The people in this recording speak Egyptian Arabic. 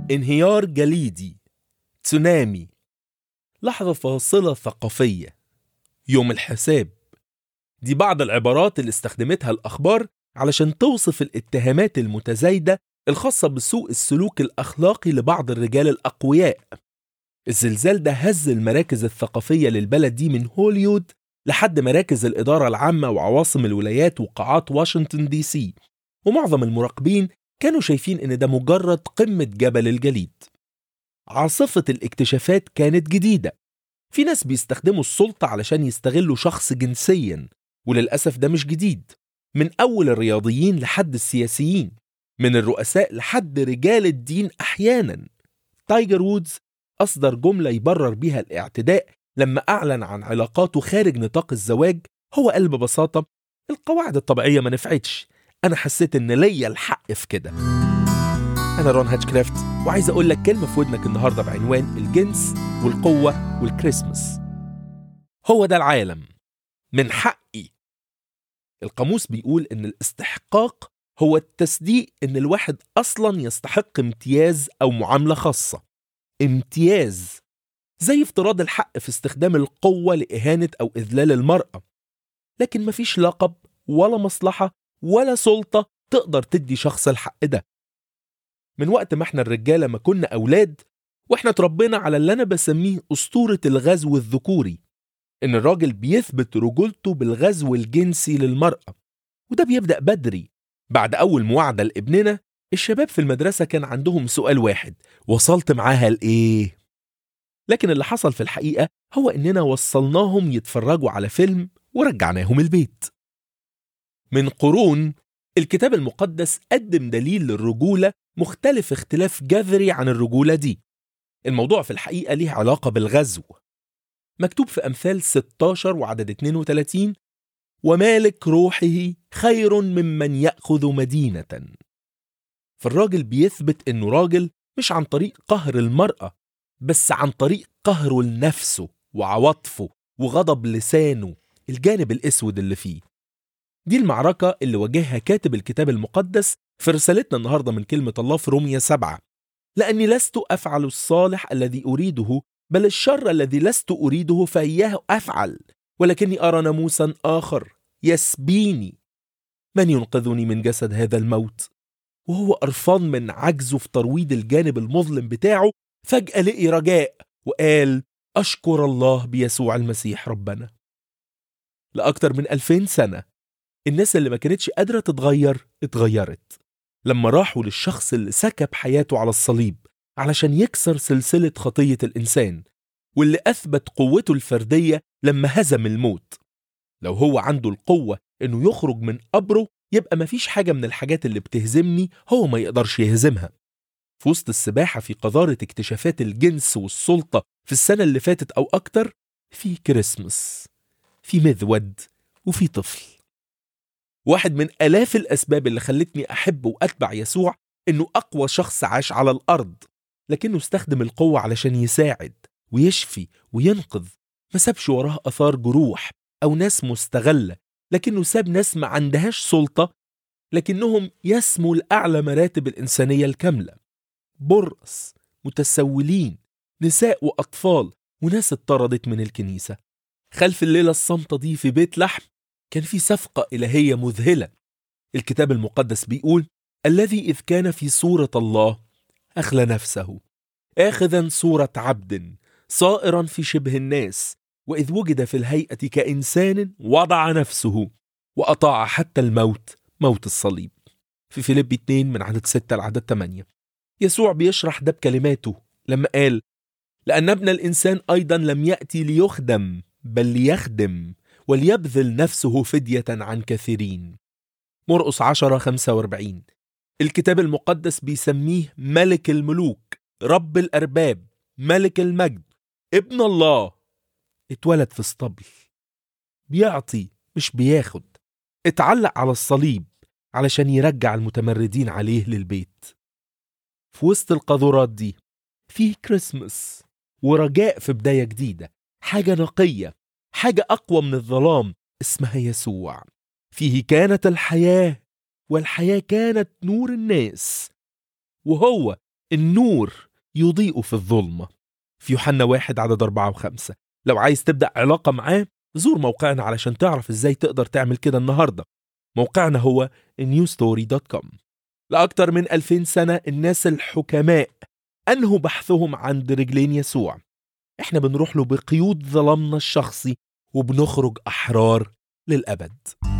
انهيار جليدي تسونامي لحظة فاصلة ثقافية يوم الحساب دي بعض العبارات اللي استخدمتها الأخبار علشان توصف الاتهامات المتزايدة الخاصة بسوء السلوك الأخلاقي لبعض الرجال الأقوياء الزلزال ده هز المراكز الثقافية للبلد دي من هوليود لحد مراكز الإدارة العامة وعواصم الولايات وقاعات واشنطن دي سي ومعظم المراقبين كانوا شايفين إن ده مجرد قمة جبل الجليد عاصفة الاكتشافات كانت جديدة في ناس بيستخدموا السلطة علشان يستغلوا شخص جنسيا وللأسف ده مش جديد من أول الرياضيين لحد السياسيين من الرؤساء لحد رجال الدين أحيانا تايجر وودز أصدر جملة يبرر بيها الاعتداء لما أعلن عن علاقاته خارج نطاق الزواج هو قال ببساطة القواعد الطبيعية ما نفعتش أنا حسيت إن ليا الحق في كده أنا رون هاتشكرافت وعايز أقول لك كلمة في ودنك النهاردة بعنوان الجنس والقوة والكريسماس هو ده العالم من حقي القاموس بيقول إن الاستحقاق هو التصديق إن الواحد أصلا يستحق امتياز أو معاملة خاصة امتياز زي افتراض الحق في استخدام القوة لإهانة أو إذلال المرأة لكن مفيش لقب ولا مصلحة ولا سلطة تقدر تدي شخص الحق ده من وقت ما احنا الرجالة ما كنا أولاد واحنا اتربينا على اللي أنا بسميه أسطورة الغزو الذكوري إن الراجل بيثبت رجولته بالغزو الجنسي للمرأة وده بيبدأ بدري بعد أول موعدة لابننا الشباب في المدرسة كان عندهم سؤال واحد وصلت معاها لإيه؟ لكن اللي حصل في الحقيقة هو إننا وصلناهم يتفرجوا على فيلم ورجعناهم البيت من قرون الكتاب المقدس قدم دليل للرجولة مختلف اختلاف جذري عن الرجولة دي الموضوع في الحقيقة ليه علاقة بالغزو مكتوب في أمثال 16 وعدد 32 ومالك روحه خير ممن يأخذ مدينة فالراجل بيثبت إنه راجل مش عن طريق قهر المرأة بس عن طريق قهره لنفسه وعواطفه وغضب لسانه الجانب الأسود اللي فيه دي المعركة اللي واجهها كاتب الكتاب المقدس في رسالتنا النهاردة من كلمة الله في رومية سبعة لأني لست أفعل الصالح الذي أريده بل الشر الذي لست أريده فإياه أفعل ولكني أرى ناموسا آخر يسبيني من ينقذني من جسد هذا الموت وهو قرفان من عجزه في ترويض الجانب المظلم بتاعه فجأة لقي رجاء وقال أشكر الله بيسوع المسيح ربنا لأكتر من ألفين سنة الناس اللي ما كانتش قادرة تتغير اتغيرت لما راحوا للشخص اللي سكب حياته على الصليب علشان يكسر سلسلة خطية الإنسان واللي أثبت قوته الفردية لما هزم الموت لو هو عنده القوة إنه يخرج من قبره يبقى مفيش حاجة من الحاجات اللي بتهزمني هو ما يقدرش يهزمها في وسط السباحة في قذارة اكتشافات الجنس والسلطة في السنة اللي فاتت أو أكتر في كريسمس في مذود وفي طفل واحد من آلاف الأسباب اللي خلتني أحب وأتبع يسوع إنه أقوى شخص عاش على الأرض لكنه استخدم القوة علشان يساعد ويشفي وينقذ ما سابش وراه أثار جروح أو ناس مستغلة لكنه ساب ناس ما عندهاش سلطة لكنهم يسموا لأعلى مراتب الإنسانية الكاملة برص متسولين نساء وأطفال وناس اتطردت من الكنيسة خلف الليلة الصامتة دي في بيت لحم كان في صفقة إلهية مذهلة الكتاب المقدس بيقول الذي إذ كان في صورة الله أخلى نفسه آخذا صورة عبد صائرا في شبه الناس وإذ وجد في الهيئة كإنسان وضع نفسه وأطاع حتى الموت موت الصليب في فيليب 2 من عدد 6 لعدد 8 يسوع بيشرح ده بكلماته لما قال لأن ابن الإنسان أيضا لم يأتي ليخدم بل ليخدم وليبذل نفسه فدية عن كثيرين مرقس 10 45 الكتاب المقدس بيسميه ملك الملوك رب الأرباب ملك المجد ابن الله اتولد في اسطبل بيعطي مش بياخد اتعلق على الصليب علشان يرجع المتمردين عليه للبيت في وسط القاذورات دي فيه كريسمس ورجاء في بداية جديدة حاجة نقية حاجة أقوى من الظلام اسمها يسوع فيه كانت الحياة والحياة كانت نور الناس وهو النور يضيء في الظلمة في يوحنا واحد عدد أربعة وخمسة لو عايز تبدأ علاقة معاه زور موقعنا علشان تعرف ازاي تقدر تعمل كده النهاردة موقعنا هو newstory.com لأكتر من 2000 سنة الناس الحكماء أنهوا بحثهم عند رجلين يسوع احنا بنروح له بقيود ظلامنا الشخصي وبنخرج أحرار للأبد